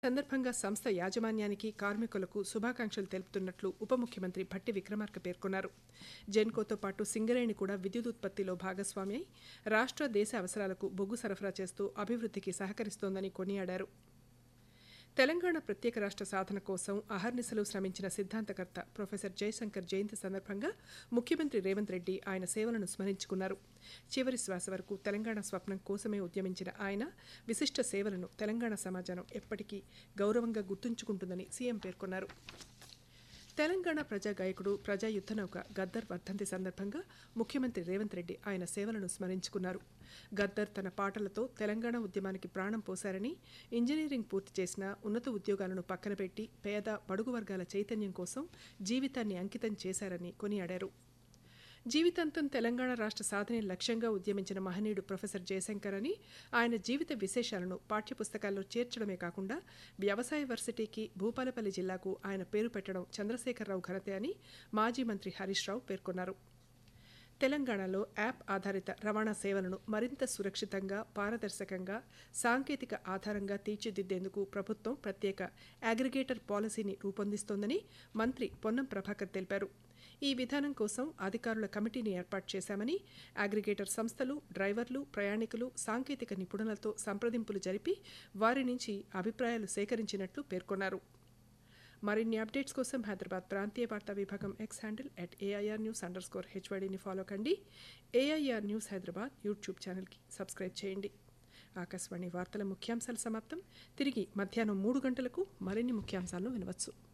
సందర్భంగా సంస్థ యాజమాన్యానికి కార్మికులకు శుభాకాంక్షలు తెలుపుతున్నట్లు ఉప ముఖ్యమంత్రి భట్టి విక్రమార్క పేర్కొన్నారు జెన్కోతో పాటు సింగరేణి కూడా విద్యుత్ ఉత్పత్తిలో భాగస్వామి అయి రాష్ట్ర దేశ అవసరాలకు బొగ్గు సరఫరా చేస్తూ అభివృద్ధికి సహకరిస్తోందని కొనియాడారు తెలంగాణ ప్రత్యేక రాష్ట్ర సాధన కోసం అహర్నిశలు శ్రమించిన సిద్ధాంతకర్త ప్రొఫెసర్ జయశంకర్ జయంతి సందర్భంగా ముఖ్యమంత్రి రేవంత్ రెడ్డి ఆయన సేవలను స్మరించుకున్నారు చివరి శ్వాస వరకు తెలంగాణ స్వప్నం కోసమే ఉద్యమించిన ఆయన విశిష్ట సేవలను తెలంగాణ సమాజం ఎప్పటికీ గౌరవంగా గుర్తుంచుకుంటుందని సీఎం పేర్కొన్నారు తెలంగాణ ప్రజా గాయకుడు ప్రజా యుద్ధనౌక గద్దర్ వర్ధంతి సందర్భంగా ముఖ్యమంత్రి రేవంత్ రెడ్డి ఆయన సేవలను స్మరించుకున్నారు గద్దర్ తన పాటలతో తెలంగాణ ఉద్యమానికి ప్రాణం పోశారని ఇంజనీరింగ్ పూర్తి చేసిన ఉన్నత ఉద్యోగాలను పక్కన పెట్టి పేద బడుగు వర్గాల చైతన్యం కోసం జీవితాన్ని అంకితం చేశారని కొనియాడారు జీవితాంతం తెలంగాణ రాష్ట్ర సాధనే లక్ష్యంగా ఉద్యమించిన మహనీయుడు ప్రొఫెసర్ జయశంకర్ అని ఆయన జీవిత విశేషాలను పాఠ్యపుస్తకాల్లో చేర్చడమే కాకుండా వ్యవసాయ వర్సిటీకి భూపాలపల్లి జిల్లాకు ఆయన పేరు పెట్టడం చంద్రశేఖరరావు ఘనతే అని మాజీ మంత్రి హరీష్ రావు పేర్కొన్నారు తెలంగాణలో యాప్ ఆధారిత రవాణా సేవలను మరింత సురక్షితంగా పారదర్శకంగా సాంకేతిక ఆధారంగా తీర్చిదిద్దేందుకు ప్రభుత్వం ప్రత్యేక అగ్రిగేటర్ పాలసీని రూపొందిస్తోందని మంత్రి పొన్నం ప్రభాకర్ తెలిపారు ఈ విధానం కోసం అధికారుల కమిటీని ఏర్పాటు చేశామని అగ్రిగేటర్ సంస్థలు డ్రైవర్లు ప్రయాణికులు సాంకేతిక నిపుణులతో సంప్రదింపులు జరిపి వారి నుంచి అభిప్రాయాలు సేకరించినట్లు పేర్కొన్నారు మరిన్ని అప్డేట్స్ కోసం హైదరాబాద్ ప్రాంతీయ వార్తా విభాగం X handle at AIR news underscore హెచ్వైడీని ఫాలో కండి ఏఐఆర్ న్యూస్ హైదరాబాద్ యూట్యూబ్ ఛానల్కి సబ్స్క్రైబ్ చేయండి ఆకాశవాణి వార్తల ముఖ్యాంశాలు సమాప్తం తిరిగి మధ్యాహ్నం మూడు గంటలకు మరిన్ని ముఖ్యాంశాలను వినవచ్చు